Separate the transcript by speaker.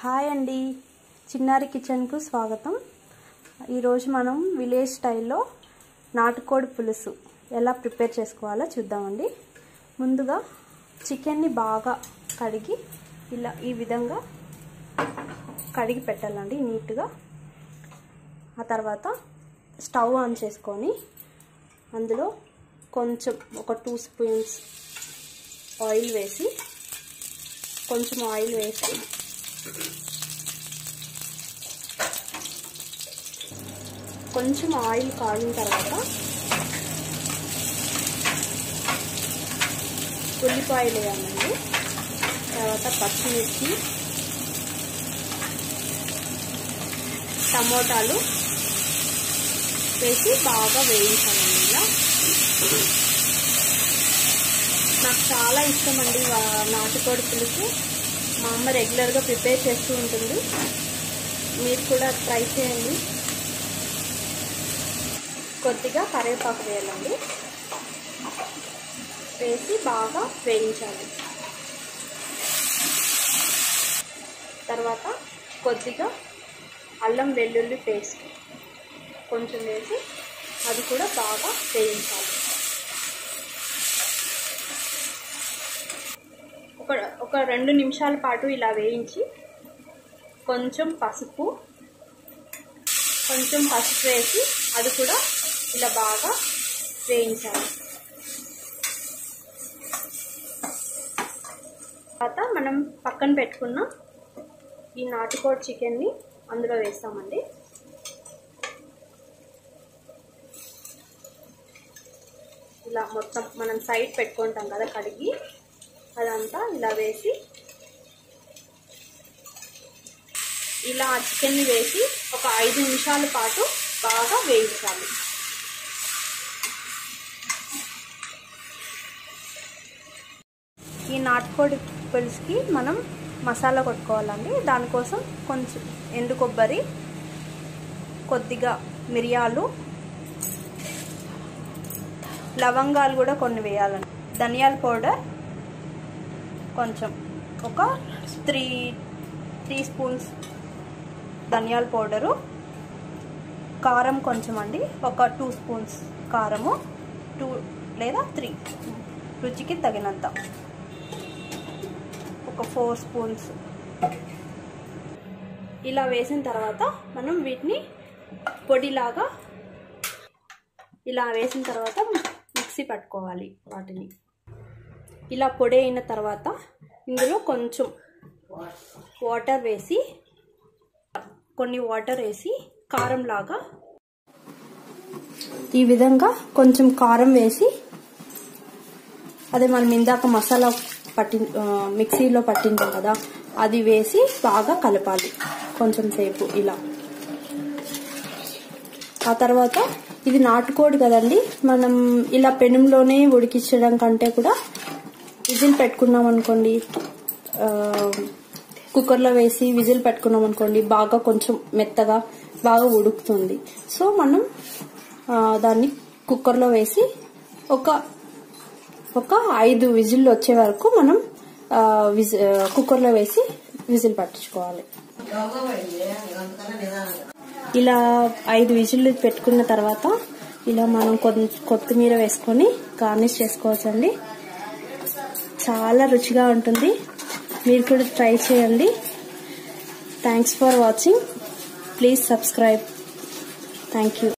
Speaker 1: hi అండి చిన్నారి కిచెన్కు స్వాగతం ఈరోజు మనం విలేజ్ స్టైల్లో నాటుకోడి పులుసు ఎలా ప్రిపేర్ చేసుకోవాలో చూద్దామండి ముందుగా చికెన్ని బాగా కడిగి ఇలా ఈ విధంగా కడిగి పెట్టాలండి నీట్గా ఆ తర్వాత స్టవ్ ఆన్ చేసుకొని అందులో కొంచెం ఒక టూ స్పూన్స్ ఆయిల్ వేసి కొంచెం ఆయిల్ వేసి కొంచెం ఆయిల్ కాగిన తర్వాత ఉల్లిపాయలు వేయాలండి తర్వాత పచ్చిమిర్చి టమోటాలు వేసి బాగా వేయించాలండి ఇలా నాకు చాలా ఇష్టం అండి నాటుకోడి పులుసు మా అమ్మ రెగ్యులర్గా ప్రిపేర్ చేస్తూ ఉంటుంది మీరు కూడా ట్రై చేయండి కొద్దిగా కరివేపాకు వేయాలండి వేసి బాగా వేయించాలి తర్వాత కొద్దిగా అల్లం వెల్లుల్లి పేస్ట్ కొంచెం వేసి అది కూడా బాగా వేయించాలి ఒక ఒక రెండు నిమిషాల పాటు ఇలా వేయించి కొంచెం పసుపు కొంచెం పసుపు వేసి అది కూడా ఇలా బాగా వేయించాలి తర్వాత మనం పక్కన పెట్టుకున్న ఈ నాటుకోడి చికెన్ని అందులో వేస్తామండి ఇలా మొత్తం మనం సైడ్ పెట్టుకుంటాం కదా కడిగి అదంతా ఇలా వేసి ఇలా చికెన్ని వేసి ఒక ఐదు నిమిషాల పాటు బాగా వేయించాలి ఈ నాటుకోడి పులుసుకి మనం మసాలా కొట్టుకోవాలండి దానికోసం కొంచెం ఎండు కొబ్బరి కొద్దిగా మిరియాలు లవంగాలు కూడా కొన్ని వేయాలండి ధనియాల పౌడర్ కొంచెం ఒక త్రీ త్రీ స్పూన్స్ ధనియాల పౌడరు కారం కొంచెం అండి ఒక టూ స్పూన్స్ కారము టూ లేదా త్రీ రుచికి తగినంత ఒక ఫోర్ స్పూన్స్ ఇలా వేసిన తర్వాత మనం వీటిని పొడిలాగా ఇలా వేసిన తర్వాత మిక్సీ పట్టుకోవాలి వాటిని ఇలా పొడి అయిన తర్వాత ఇందులో కొంచెం వాటర్ వేసి కొన్ని వాటర్ వేసి కారం లాగా ఈ విధంగా కొంచెం కారం వేసి అదే మనం ఇందాక మసాలా పట్టి మిక్సీలో పట్టింటాం కదా అది వేసి బాగా కలపాలి కొంచెం సేపు ఇలా ఆ తర్వాత ఇది నాటుకోడి కదండి మనం ఇలా పెనంలోనే ఉడికించడం కంటే కూడా విజిల్ పెట్టుకున్నాం అనుకోండి కుక్కర్లో వేసి విజిల్ పెట్టుకున్నాం అనుకోండి బాగా కొంచెం మెత్తగా బాగా ఉడుకుతుంది సో మనం దాన్ని కుక్కర్లో వేసి ఒక ఒక ఐదు విజిల్ వచ్చే వరకు మనం కుక్కర్లో వేసి విజిల్ పట్టించుకోవాలి ఇలా ఐదు విజిల్లు పెట్టుకున్న తర్వాత ఇలా మనం కొత్తిమీర వేసుకొని గార్నిష్ చేసుకోవచ్చండి చాలా రుచిగా ఉంటుంది మీరు కూడా ట్రై చేయండి thanks for watching please subscribe thank you